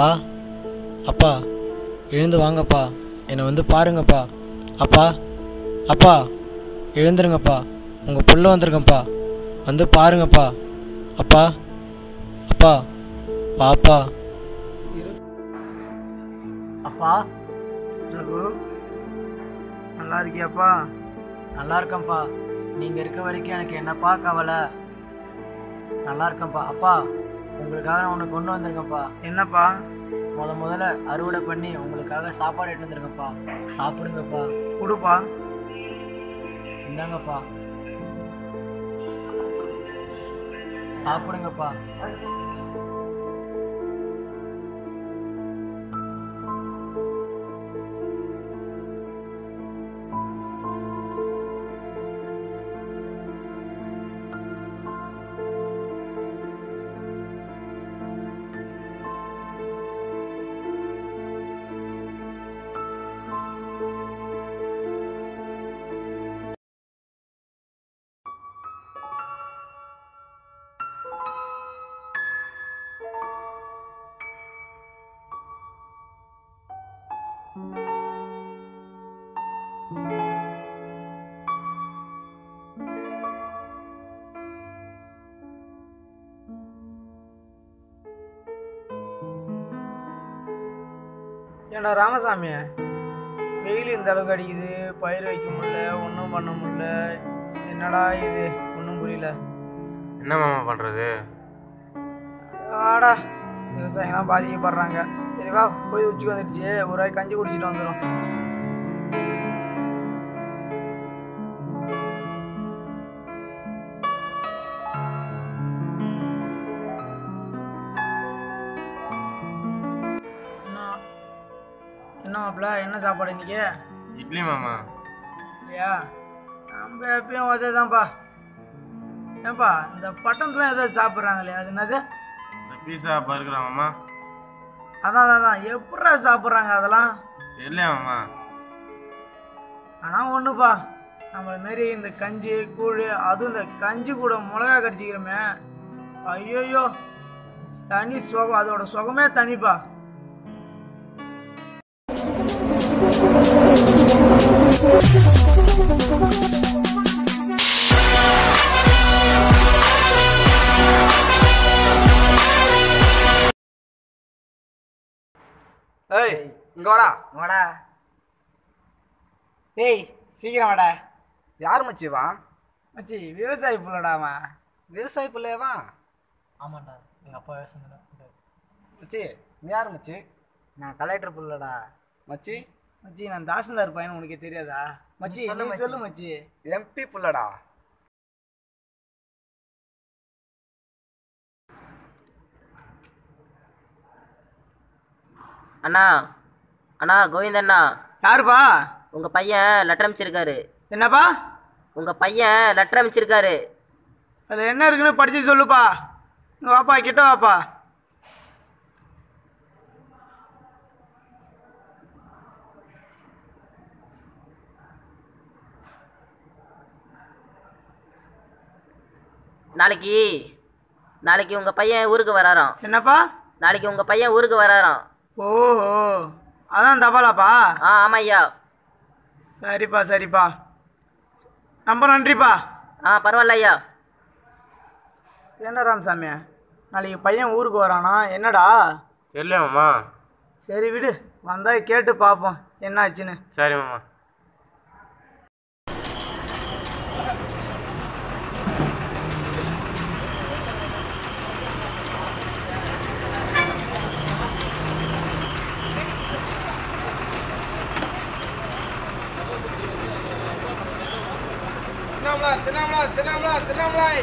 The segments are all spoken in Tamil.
அப்பா அப்பா எழுந்து வாங்கப்பா என்னை வந்து பாருங்கப்பா அப்பா அப்பா எழுந்துருங்கப்பா உங்கள் புள்ள வந்திருக்கேன்ப்பா வந்து பாருங்கப்பா அப்பா அப்பா வாப்பா அப்பா ரகு நல்லா இருக்கியாப்பா நல்லா இருக்கேன்ப்பா நீங்கள் இருக்க வரைக்கும் எனக்கு என்னப்பா கவலை நல்லா இருக்கேன்ப்பா அப்பா உங்களுக்காக நான் ஒன்று கொண்டு வந்திருக்கேன்ப்பா என்னப்பா முத முதல்ல அறுவடை பண்ணி உங்களுக்காக சாப்பாடு எடுத்து வந்திருக்கேன்ப்பா சாப்பிடுங்கப்பா கொடுப்பா இந்தாங்கப்பா சாப்பிடுங்கப்பா ஏண்டா ராமசாமி வெயில் இந்த அளவுக்கு அடிக்குது பயிர் வைக்க முடியல ஒன்றும் பண்ண முடியல என்னடா இது ஒன்றும் புரியல என்ன மாமா பண்ணுறது ஆடா விவசாயிங்களாம் பாதிக்கப்படுறாங்க சரி வா போய் உச்சிக்கு வந்துடுச்சு ஒரு வாய் கஞ்சி குடிச்சிட்டு வந்துடும் என்ன என்ன மாப்பிள்ள என்ன சாப்பாடு இன்னைக்கு இட்லி மாமா இல்லையா நம்ம எப்பயும் அதே தான்ப்பா ஏன்பா இந்த பட்டணத்துல ஏதாவது சாப்பிட்றாங்களே அது என்னது இந்த பீஸா பர்கரா மாமா அதான் அதான், அதான் எப்படா சாப்பிட்றாங்க அதெல்லாம் இல்லையா மாமா ஆனால் ஒன்றுப்பா நம்மள மாரி இந்த கஞ்சி கூழ் அதுவும் இந்த கஞ்சி கூட மிளகா கடிச்சிக்கிறோமே ஐயோயோ தனி சுகம் அதோட சுகமே தனிப்பா ஏய் இங்க வாடா வாடா டேய் சீக்கிரம் வாடா யார் மச்சி வா மச்சி விவசாயி புள்ளடாமா விவசாயி பிள்ளையவா ஆமாண்டா எங்கள் அப்பா விவசாயம் தானே மச்சி நீ யார் மச்சி நான் கலெக்டர் புள்ளடா மச்சி மச்சி நான் தாசில்தார் பையன் உனக்கு தெரியாதா மச்சி சொல்லு நீ மச்சி. சொல்லு மச்சி எம்பி புள்ளடா அண்ணா அண்ணா கோவிந்தண்ணா யாருப்பா உங்கள் பையன் லெட்டர் அமைச்சிருக்காரு என்னப்பா உங்கள் பையன் லெட்டர் அமைச்சிருக்காரு அதில் என்ன இருக்குன்னு படிச்சு சொல்லுப்பா இங்க வாப்பா கிட்ட வாப்பா நாளைக்கு நாளைக்கு உங்கள் பையன் ஊருக்கு வராராம் என்னப்பா நாளைக்கு உங்கள் பையன் ஊருக்கு வராராம் ஓஹோ அதான் தபாலாப்பா ஆ ஆமாம் ஐயா சரிப்பா சரிப்பா ரொம்ப நன்றிப்பா ஆ பரவாயில்ல ஐயா என்ன ராமசாமி நாளைக்கு பையன் ஊருக்கு வரானா என்னடா தெரியல மாமா சரி விடு வந்தா கேட்டு பார்ப்போம் என்ன ஆச்சுன்னு சரி மாமா திருவண்ணாமலை திருவண்ணாமலை திருவண்ணாமலை திருவண்ணாமலை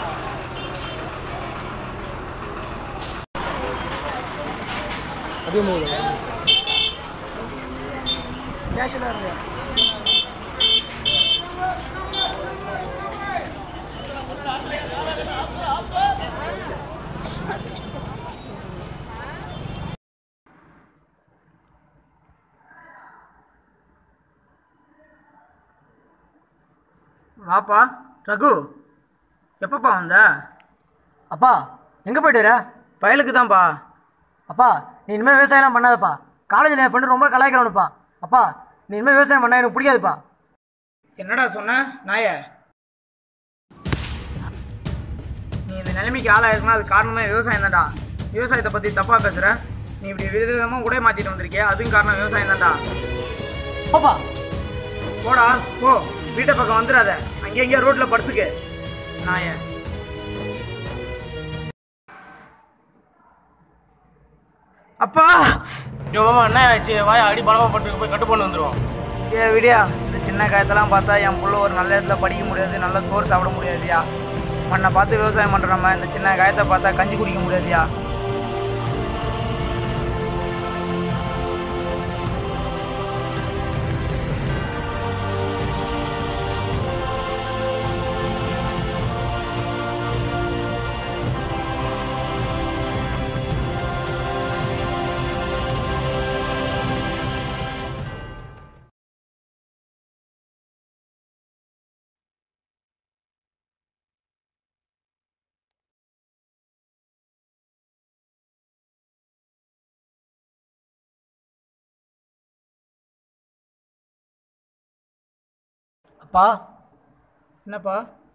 வாப்பா ரகு எப்பப்பா வந்த அப்பா எங்கே போயிட்டு வர வயலுக்கு தான்ப்பா அப்பா நீ இனிமேல் விவசாயம்லாம் பண்ணாதப்பா காலேஜில் என் ஃப்ரெண்டு ரொம்ப கலாய்க்கிறவனுப்பா அப்பா நீ இனிமேல் விவசாயம் பண்ணா எனக்கு பிடிக்காதுப்பா என்னடா சொன்ன நாய நீ இந்த நிலைமைக்கு ஆளாயிருக்குன்னா அது காரணமே விவசாயம் தான்டா விவசாயத்தை பற்றி தப்பாக பேசுகிற நீ இப்படி விதவிதமாக உடை மாற்றிட்டு வந்திருக்கிய அதுவும் காரணம் விவசாயம் தான்டா போப்பா போடா போ வீட்டை பக்கம் வந்துடாத அங்கே எங்கேயா ரோட்டில் படுத்துக்க நாய அப்பா ஐயோ மாமா என்ன ஆச்சு வாயா அடி பலமா பட்டு போய் கட்டு பண்ணி வந்துருவோம் ஏ விடியா இந்த சின்ன காயத்தெல்லாம் பார்த்தா என் புள்ள ஒரு நல்ல இடத்துல படிக்க முடியாது நல்ல சோறு சாப்பிட முடியாதுயா மண்ணை பார்த்து விவசாயம் பண்ணுற நம்ம இந்த சின்ன காயத்தை பார்த்தா கஞ்சி குடிக்க முடியாதுயா அப்பா என்னப்பா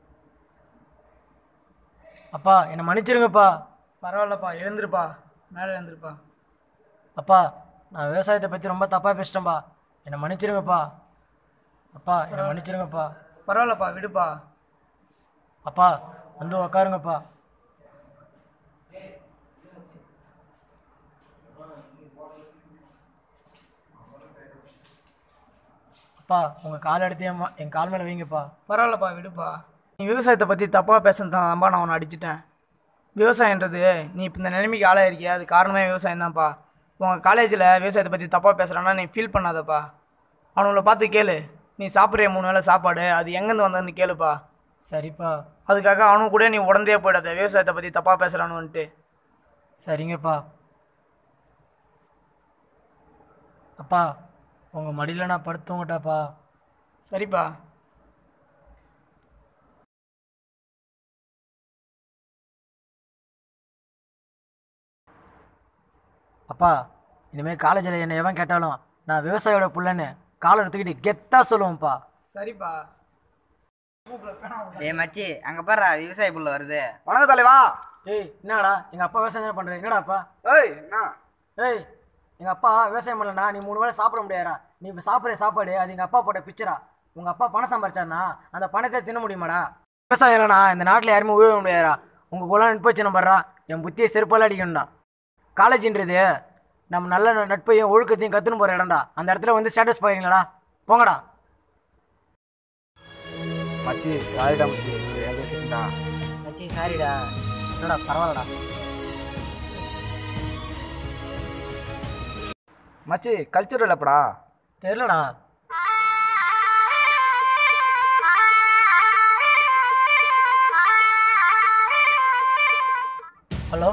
அப்பா என்னை மன்னிச்சிருங்கப்பா பரவாயில்லப்பா எழுந்திருப்பா மேலே எழுந்திருப்பா அப்பா நான் விவசாயத்தை பற்றி ரொம்ப தப்பாக பேசிட்டேன்ப்பா என்னை மன்னிச்சிருங்கப்பா அப்பா என்னை மன்னிச்சிருங்கப்பா பரவாயில்லப்பா விடுப்பா அப்பா வந்து உக்காருங்கப்பா அப்பா உங்கள் கால் எடுத்து என் ம- என் கால் மேலே வைங்கப்பா பரவாயில்லப்பா விடுப்பா நீ விவசாயத்தை பற்றி தப்பாக பேசுனதான்பா நான் உன்னை அடிச்சிட்டேன் விவசாயன்றது நீ இப்போ இந்த நிலைமைக்கு ஆளாயிருக்கிய அது காரணமே விவசாயம் தான்ப்பா உங்கள் காலேஜில் விவசாயத்தை பற்றி தப்பாக பேசுகிறான்னா நீ ஃபீல் பண்ணாதப்பா அவனுங்கள பார்த்து கேளு நீ சாப்பிட்ற மூணு வேளை சாப்பாடு அது எங்கேருந்து வந்ததுன்னு கேளுப்பா சரிப்பா அதுக்காக அவனுக்கு கூட நீ உடந்தே போயிடாத விவசாயத்தை பற்றி தப்பாக பேசுகிறானுன்ட்டு சரிங்கப்பா அப்பா உங்கள் மடியில் நான் படுத்துங்கட்டாப்பா சரிப்பா அப்பா இனிமேல் காலேஜில் என்னை எவன் கேட்டாலும் நான் விவசாயியோட புள்ளன்னு காலை எடுத்துக்கிட்டு கெத்தாக சொல்லுவேன்ப்பா சரிப்பா ஏய் மச்சி அங்கே பாரு விவசாய புள்ள வருது வணக்கம் தலைவா ஏய் என்னடா எங்கள் அப்பா விவசாயம் பண்ணுறேன் என்னடாப்பா ஏய் என்ன ஏய் எங்கள் அப்பா விவசாயம் பண்ணலண்ணா நீ மூணு வேளை சாப்பிட முடியாதா நீ இப்போ சாப்பிட்ற சாப்பாடு அது எங்கள் அப்பா போட்ட பிச்சரா உங்கள் அப்பா பணம் சம்பாரிச்சாருனா அந்த பணத்தை தின்ன முடியுமாடா விவசாயம் இல்லைண்ணா இந்த நாட்டில் யாருமே உழுவ முடியாதா உங்கள் குலம் நட்பு வச்சு நம்புறா என் புத்தியை செருப்பால் அடிக்கணும்டா காலேஜின்றது நம்ம நல்ல ந- நட்பையும் ஒழுக்கத்தையும் கற்றுன்னு போகிற இடம்டா அந்த இடத்துல வந்து ஸ்டேட்டஸ் போயிருங்களா போங்கடா மச்சி சாரிடா மச்சி ஏன் பேசிட்டா மச்சி சாரிடா என்னடா பரவாயில்லடா மச்சி கல்ச்சரல் எப்படா தெரிலடா ஹலோ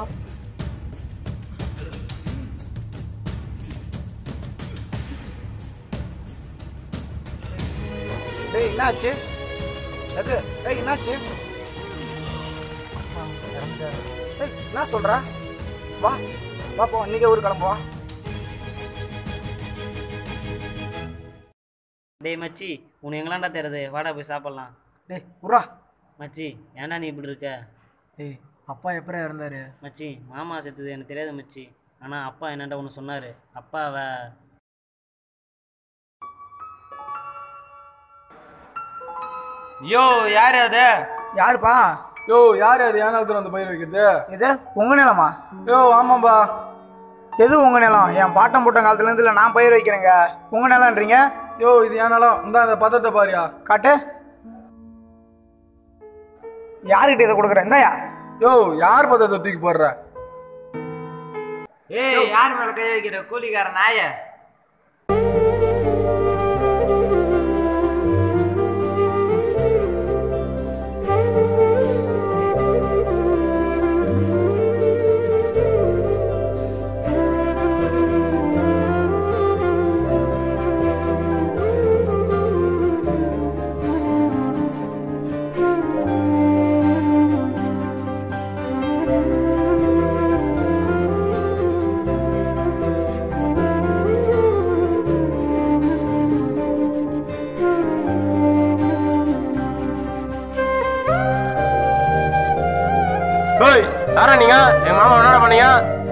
டேய் என்னாச்சு எது ஏய் என்னாச்சு இறந்துட்டாரு. ஏய் என்ன சொல்ற வா வா போ இன்னைக்கே ஊர் கிளம்புவா டேய் மச்சி உனக்கு எங்களாண்டா தெரியுது வாடா போய் சாப்பிட்லாம் டேய் உர்ரா மச்சி ஏன்டா நீ இப்படி இருக்க ஏய் அப்பா எப்பறம் இறந்தாரு மச்சி மாமா செத்துது எனக்கு தெரியாது மச்சி ஆனால் அப்பா என்னன்டா ஒன்று சொன்னார் அப்பாவை யோ யார் அது யாருப்பா யோ யார் அது ஏன் நேரத்தில் வந்து பயிர் வைக்கிறது இது உங்கள் நிலமா யோ ஆமாம்பா எது உங்கள் நிலம் என் பாட்டம் போட்ட காலத்துலேருந்து இல்லை நான் பயிர் வைக்கிறேங்க உங்கள் நிலம்ன்றீங்க யோ இது ஏன் நிலம் இந்தா இந்த பத்திரத்தை பாரியா காட்டு யாருக்கிட்ட இதை கொடுக்குறேன் இந்தாயா யோ யார் பத்திரத்தை தூக்கி போடுற ஏய் யார் மேல கை வைக்கிற கூலிக்கார நாய போனியா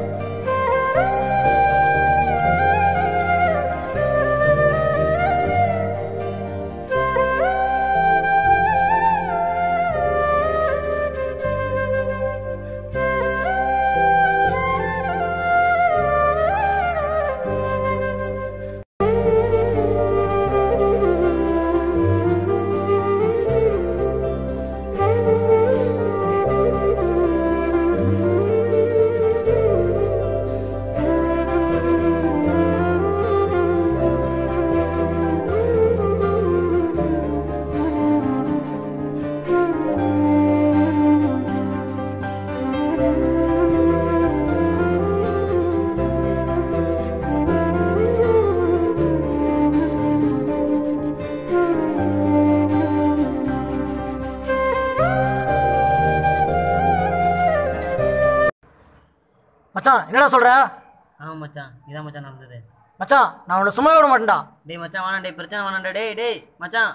மச்சான் என்னடா சொல்ற ஆமாம் மச்சான் இதான் மச்சான் நடந்தது மச்சான் நான் உன்னை சும்மா விட மாட்டேன்டா டேய் மச்சான் வேணாம் டேய் பிரச்சனை வேணாம்டா டேய் டேய் மச்சான்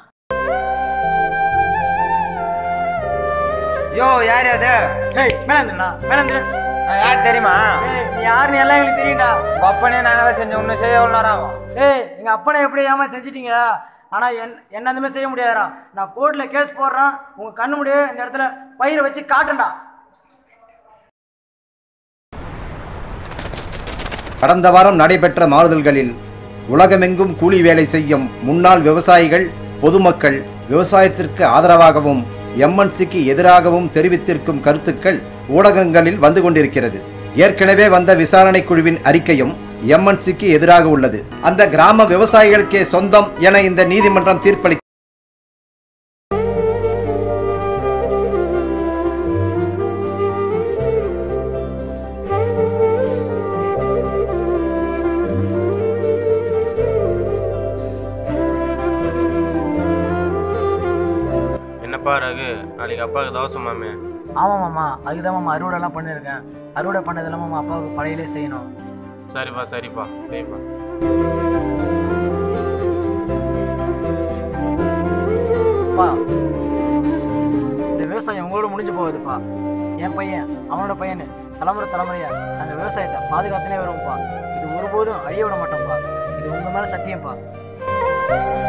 யோ யார் அது ஏய் மேலே இருந்துடா மேலே இருந்துடு நான் யார் தெரியுமா ஏய் நீ யாருன்னு எல்லாம் எங்களுக்கு தெரியும்டா உங்க அப்பனே நாங்களே செஞ்ச ஒன்று செய்ய எவ்வளோ நேரம் ஆகும் ஏய் எங்கள் அப்பனை எப்படி ஏமா செஞ்சிட்டீங்க ஆனால் என் என்ன எதுவுமே செய்ய முடியாதுடா நான் கோர்ட்டில் கேஸ் போடுறேன் உங்கள் கண்ணு முடியே இந்த இடத்துல பயிரை வச்சு காட்டுண்டா கடந்த வாரம் நடைபெற்ற மாறுதல்களில் உலகமெங்கும் கூலி வேலை செய்யும் முன்னாள் விவசாயிகள் பொதுமக்கள் விவசாயத்திற்கு ஆதரவாகவும் எம்என்சிக்கு எதிராகவும் தெரிவித்திருக்கும் கருத்துக்கள் ஊடகங்களில் வந்து கொண்டிருக்கிறது ஏற்கனவே வந்த விசாரணை குழுவின் அறிக்கையும் எம்என்சிக்கு எதிராக உள்ளது அந்த கிராம விவசாயிகளுக்கே சொந்தம் என இந்த நீதிமன்றம் தீர்ப்பளி என்னப்பா ரகு நாளைக்கு அப்பாவுக்கு தோசை மாமே ஆமாம் மாமா அதுக்கு தான் மாமா அறுவடைலாம் பண்ணியிருக்கேன் அறுவடை பண்ணதெல்லாம் மாமா அப்பாவுக்கு பழையிலே செய்யணும் சரிப்பா சரிப்பா சரிப்பா அப்பா இந்த விவசாயம் உங்களோட முடிஞ்சு போகுதுப்பா என் பையன் அவனோட பையனு தலைமுறை தலைமுறையா நாங்கள் விவசாயத்தை பாதுகாத்துனே வருவோம்ப்பா இது ஒருபோதும் அழிய விட மாட்டோம்ப்பா இது உங்கள் மேலே சத்தியம்ப்பா